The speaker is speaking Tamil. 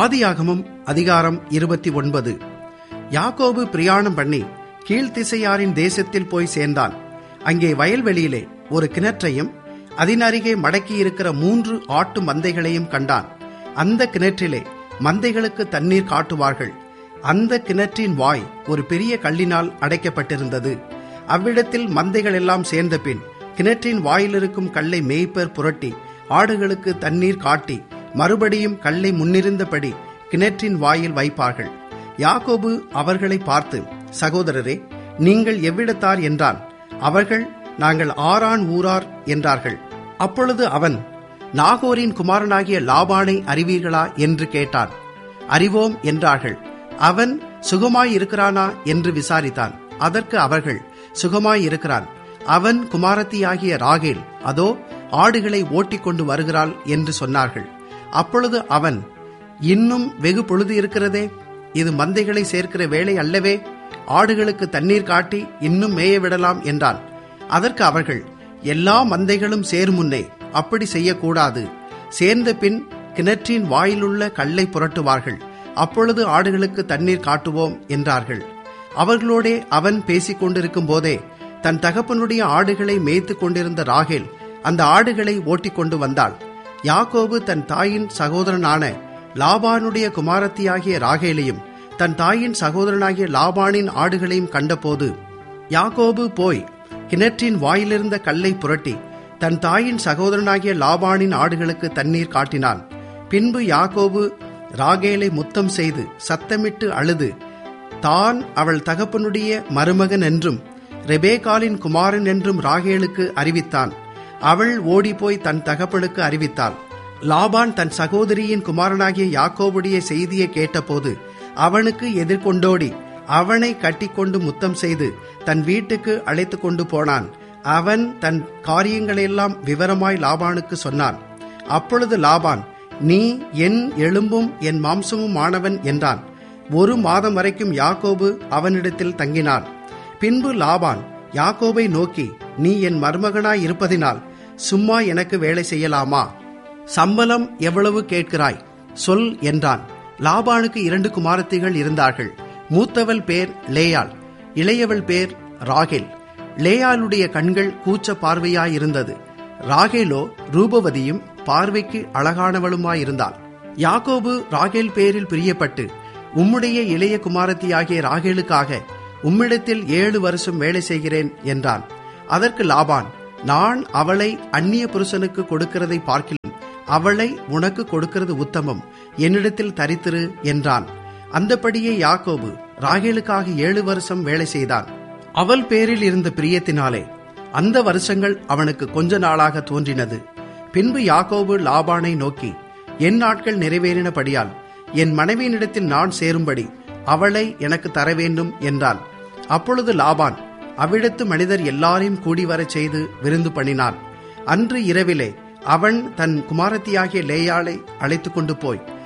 ஆதியாகமம் அதிகாரம் இருபத்தி ஒன்பது யாக்கோபு பிரயாணம் பண்ணி கீழ்த்திசையாரின் தேசத்தில் போய் சேர்ந்தான் அங்கே வயல்வெளியிலே ஒரு கிணற்றையும் அதன் அருகே மடக்கியிருக்கிற மூன்று ஆட்டு மந்தைகளையும் கண்டான் அந்த கிணற்றிலே மந்தைகளுக்கு தண்ணீர் காட்டுவார்கள் அந்த கிணற்றின் வாய் ஒரு பெரிய கல்லினால் அடைக்கப்பட்டிருந்தது அவ்விடத்தில் மந்தைகள் எல்லாம் சேர்ந்த பின் கிணற்றின் வாயிலிருக்கும் கல்லை மேய்ப்பர் புரட்டி ஆடுகளுக்கு தண்ணீர் காட்டி மறுபடியும் கல்லை முன்னிருந்தபடி கிணற்றின் வாயில் வைப்பார்கள் யாக்கோபு அவர்களை பார்த்து சகோதரரே நீங்கள் எவ்விடத்தார் என்றான் அவர்கள் நாங்கள் ஆரான் ஊரார் என்றார்கள் அப்பொழுது அவன் நாகோரின் குமாரனாகிய லாபானை அறிவீர்களா என்று கேட்டான் அறிவோம் என்றார்கள் அவன் சுகமாயிருக்கிறானா என்று விசாரித்தான் அதற்கு அவர்கள் சுகமாயிருக்கிறான் அவன் குமாரத்தியாகிய ராகேல் அதோ ஆடுகளை ஓட்டிக்கொண்டு வருகிறாள் என்று சொன்னார்கள் அப்பொழுது அவன் இன்னும் வெகு பொழுது இருக்கிறதே இது மந்தைகளை சேர்க்கிற வேலை அல்லவே ஆடுகளுக்கு தண்ணீர் காட்டி இன்னும் மேய விடலாம் என்றான் அதற்கு அவர்கள் எல்லா மந்தைகளும் சேரும் முன்னே அப்படி செய்யக்கூடாது சேர்ந்த பின் கிணற்றின் வாயிலுள்ள கல்லை புரட்டுவார்கள் அப்பொழுது ஆடுகளுக்கு தண்ணீர் காட்டுவோம் என்றார்கள் அவர்களோடே அவன் பேசிக் கொண்டிருக்கும் போதே தன் தகப்பனுடைய ஆடுகளை மேய்த்து கொண்டிருந்த ராகேல் அந்த ஆடுகளை ஓட்டிக்கொண்டு வந்தாள் யாக்கோபு தன் தாயின் சகோதரனான லாபானுடைய குமாரத்தியாகிய ராகேலையும் தன் தாயின் சகோதரனாகிய லாபானின் ஆடுகளையும் கண்டபோது யாக்கோபு போய் கிணற்றின் வாயிலிருந்த கல்லை புரட்டி தன் தாயின் சகோதரனாகிய லாபானின் ஆடுகளுக்கு தண்ணீர் காட்டினான் பின்பு யாக்கோபு ராகேலை முத்தம் செய்து சத்தமிட்டு அழுது தான் அவள் தகப்பனுடைய மருமகன் என்றும் ரெபேகாலின் குமாரன் என்றும் ராகேலுக்கு அறிவித்தான் அவள் ஓடிப்போய் தன் தகப்பனுக்கு அறிவித்தாள் லாபான் தன் சகோதரியின் குமாரனாகிய யாக்கோபுடைய செய்தியை கேட்டபோது அவனுக்கு எதிர்கொண்டோடி அவனை கட்டிக்கொண்டு முத்தம் செய்து தன் வீட்டுக்கு அழைத்து கொண்டு போனான் அவன் தன் காரியங்களையெல்லாம் விவரமாய் லாபானுக்கு சொன்னான் அப்பொழுது லாபான் நீ என் எலும்பும் என் மாம்சமும் ஆனவன் என்றான் ஒரு மாதம் வரைக்கும் யாக்கோபு அவனிடத்தில் தங்கினான் பின்பு லாபான் யாக்கோபை நோக்கி நீ என் மருமகனாய் இருப்பதினால் சும்மா எனக்கு வேலை செய்யலாமா சம்பளம் எவ்வளவு கேட்கிறாய் சொல் என்றான் லாபானுக்கு இரண்டு குமாரத்திகள் இருந்தார்கள் மூத்தவள் பேர் லேயாள் இளையவள் பேர் ராகேல் லேயாளுடைய கண்கள் கூச்ச பார்வையாயிருந்தது ராகேலோ ரூபவதியும் பார்வைக்கு அழகானவளுமாயிருந்தாள் யாக்கோபு ராகேல் பேரில் பிரியப்பட்டு உம்முடைய இளைய குமாரத்தியாகிய ராகேலுக்காக உம்மிடத்தில் ஏழு வருஷம் வேலை செய்கிறேன் என்றான் அதற்கு லாபான் நான் அவளை அந்நிய புருஷனுக்கு கொடுக்கிறதை பார்க்கலாம் அவளை உனக்கு கொடுக்கிறது உத்தமம் என்னிடத்தில் தரித்திரு என்றான் அந்தபடியே யாக்கோபு ராகேலுக்காக ஏழு வருஷம் வேலை செய்தான் அவள் பேரில் இருந்த பிரியத்தினாலே அந்த வருஷங்கள் அவனுக்கு கொஞ்ச நாளாக தோன்றினது பின்பு யாக்கோபு லாபானை நோக்கி என் நாட்கள் நிறைவேறினபடியால் என் மனைவியினிடத்தில் நான் சேரும்படி அவளை எனக்கு தர வேண்டும் என்றான் அப்பொழுது லாபான் அவ்விடத்து மனிதர் எல்லாரையும் கூடி வரச் செய்து விருந்து பண்ணினான் அன்று இரவிலே அவன் தன் குமாரத்தியாகிய லேயாளை அழைத்து கொண்டு போய்